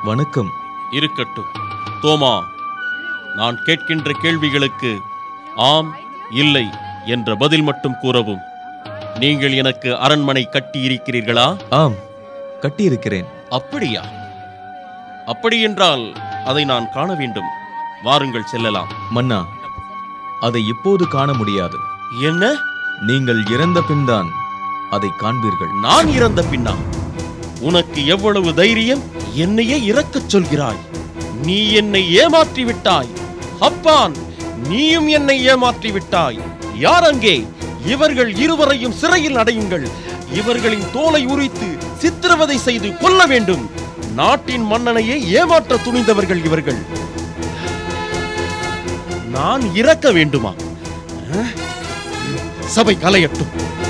வணக்கம் இருக்கட்டும் தோமா நான் கேட்கின்ற கேள்விகளுக்கு ஆம் இல்லை என்ற பதில் மட்டும் கூறவும் நீங்கள் எனக்கு அரண்மனை கட்டி இருக்கிறீர்களா ஆம் கட்டியிருக்கிறேன் அப்படியா அப்படியென்றால் அதை நான் காண வேண்டும் வாருங்கள் செல்லலாம் மன்னா அதை இப்போது காண முடியாது என்ன நீங்கள் இறந்த பின்தான் அதை காண்பீர்கள் நான் இறந்த பின்னா உனக்கு எவ்வளவு தைரியம் என்னையே இறக்கச் சொல்கிறாய் நீ என்னை ஏமாற்றி விட்டாய் அப்பான் நீயும் என்னை ஏமாற்றி விட்டாய் யார் அங்கே இவர்கள் இருவரையும் சிறையில் அடையுங்கள் இவர்களின் தோலை உரித்து சித்திரவதை செய்து கொல்ல வேண்டும் நாட்டின் மன்னனையே ஏமாற்ற துணிந்தவர்கள் இவர்கள் நான் இறக்க வேண்டுமா அஹ்? சபை கலையட்டும்